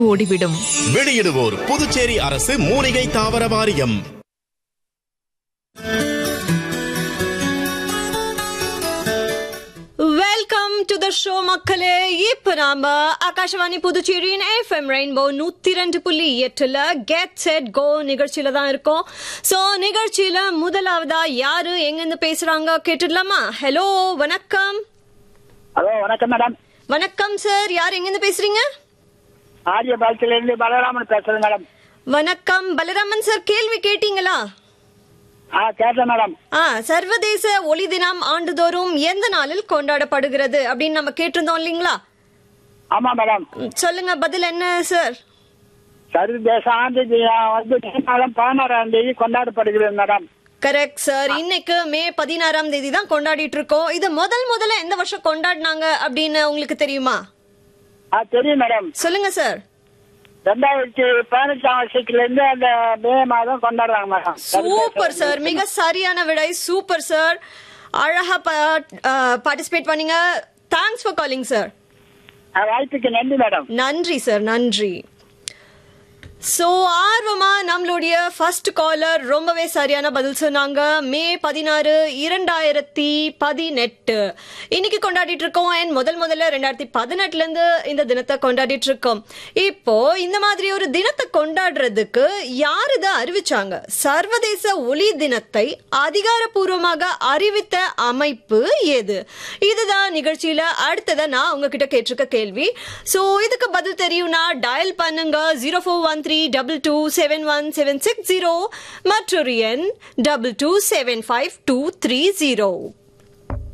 ஓடிவிடும் வெளியிடுவோர் புதுச்சேரி அரசு மூலிகை தாவர வாரியம் வெல்கம் டு த ஷோ மக்களே இப்ப நாம ஆகாஷவாணி புதுச்சேரியின் எஃப்எம் ரெயின்போ நூத்தி ரெண்டு புள்ளி எட்டுல கெட் செட் கோ நிகழ்ச்சியில தான் இருக்கோம் சோ நிகழ்ச்சியில முதலாவதா யாரு எங்கிருந்து பேசுறாங்க கேட்டுடலாமா ஹலோ வணக்கம் ஹலோ வணக்கம் மேடம் வணக்கம் சார் யார் எங்கிருந்து பேசுறீங்க ஆரிய பாலத்தில இருந்து பலராமன் பேசுறேன் மேடம் வணக்கம் பலராமன் சார் கேள்வி கேட்டீங்களா ஆ கேட்டேன் மேடம் ஆ சர்வதேச ஒளி தினம் ஆண்டுதோறும் எந்த நாளில் கொண்டாடப்படுகிறது அப்படின்னு நம்ம கேட்டிருந்தோம் இல்லைங்களா ஆமா மேடம் ம், சொல்லுங்க பதில் என்ன சார் சர்வதேச ஆண்டு தினம் வந்து மே மாதம் பதினாறாம் தேதி கொண்டாடப்படுகிறது மேடம் கரெக்ட் சார் இன்னைக்கு மே பதினாறாம் தேதி தான் கொண்டாடிட்டு இருக்கோம் இது முதல் முதல்ல எந்த வருஷம் கொண்டாடினாங்க அப்படின்னு உங்களுக்கு தெரியுமா ஆ தெரியும் மேடம் சொல்லுங்க சார் ரெண்டாயிரத்தி பதினெட்டாம் வருஷத்துல இருந்து அந்த மே மாதம் கொண்டாடுறாங்க மேடம் சூப்பர் சார் மிக சரியான விடை சூப்பர் சார் அழகா பார்ட்டிசிபேட் பண்ணீங்க தேங்க்ஸ் ஃபார் காலிங் சார் ஆ, வாய்ப்புக்கு நன்றி மேடம் நன்றி சார் நன்றி சோ ஆர்வமா நம்மளுடைய ஃபர்ஸ்ட் காலர் ரொம்பவே சரியான பதில் சொன்னாங்க மே பதினாறு இரண்டாயிரத்தி பதினெட்டு இன்னைக்கு கொண்டாடிட்டு இருக்கோம் அண்ட் முதல் முதல்ல ரெண்டாயிரத்தி பதினெட்டுல இருந்து இந்த தினத்தை கொண்டாடிட்டு இருக்கோம் இப்போ இந்த மாதிரி ஒரு தினத்தை கொண்டாடுறதுக்கு யார் இதை அறிவிச்சாங்க சர்வதேச ஒலி தினத்தை அதிகாரப்பூர்வமாக அறிவித்த அமைப்பு எது இதுதான் நிகழ்ச்சியில அடுத்ததை நான் உங்ககிட்ட கேட்டிருக்க கேள்வி சோ இதுக்கு பதில் தெரியும்னா டயல் பண்ணுங்க zero four one three double two seven one seven six zero மற்றொரு எண் double two seven five two three zero